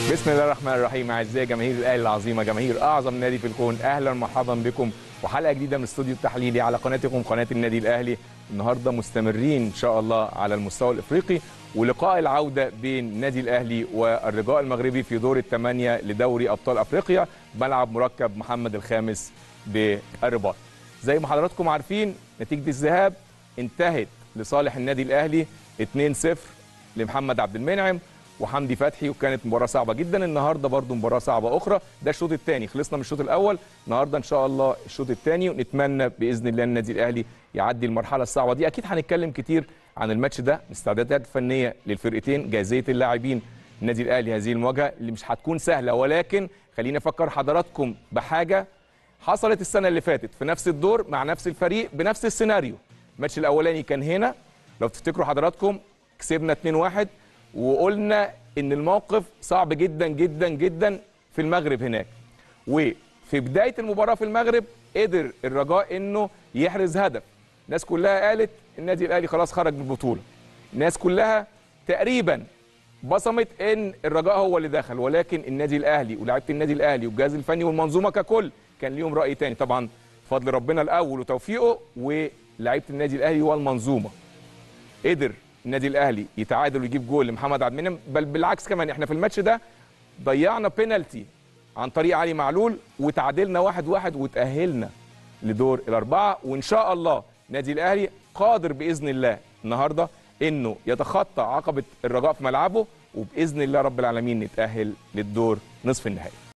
بسم الله الرحمن الرحيم اعزائي جماهير الاهلي العظيمه جماهير اعظم نادي في الكون اهلا ومرحبا بكم وحلقه جديده من الاستوديو التحليلي على قناتكم قناه النادي الاهلي النهارده مستمرين ان شاء الله على المستوى الافريقي ولقاء العوده بين النادي الاهلي والرجاء المغربي في دور الثمانيه لدوري ابطال افريقيا ملعب مركب محمد الخامس بالرباط زي ما حضراتكم عارفين نتيجه الذهاب انتهت لصالح النادي الاهلي 2-0 لمحمد عبد المنعم وحمدي فتحي وكانت مباراه صعبه جدا النهارده برضو مباراه صعبه اخرى ده الشوط الثاني خلصنا من الشوط الاول النهارده ان شاء الله الشوط الثاني ونتمنى باذن الله النادي الاهلي يعدي المرحله الصعبه دي اكيد هنتكلم كتير عن الماتش ده الاستعدادات الفنيه للفرقتين جاهزيه اللاعبين النادي الاهلي هذه المواجهه اللي مش هتكون سهله ولكن خليني افكر حضراتكم بحاجه حصلت السنه اللي فاتت في نفس الدور مع نفس الفريق بنفس السيناريو الماتش الاولاني كان هنا لو تفتكروا حضراتكم كسبنا 2-1 وقلنا ان الموقف صعب جدا جدا جدا في المغرب هناك وفي بدايه المباراه في المغرب قدر الرجاء انه يحرز هدف الناس كلها قالت النادي الاهلي خلاص خرج من البطوله الناس كلها تقريبا بصمت ان الرجاء هو اللي دخل ولكن النادي الاهلي ولاعيبه النادي الاهلي والجهاز الفني والمنظومه ككل كان ليهم راي تاني طبعا فضل ربنا الاول وتوفيقه ولاعيبه النادي الاهلي والمنظومه قدر النادي الاهلي يتعادل ويجيب جول لمحمد عبد المنعم بل بالعكس كمان احنا في الماتش ده ضيعنا بينالتي عن طريق علي معلول وتعادلنا واحد واحد وتاهلنا لدور الاربعه وان شاء الله النادي الاهلي قادر باذن الله النهارده انه يتخطى عقبه الرجاء في ملعبه وباذن الله رب العالمين نتاهل للدور نصف النهائي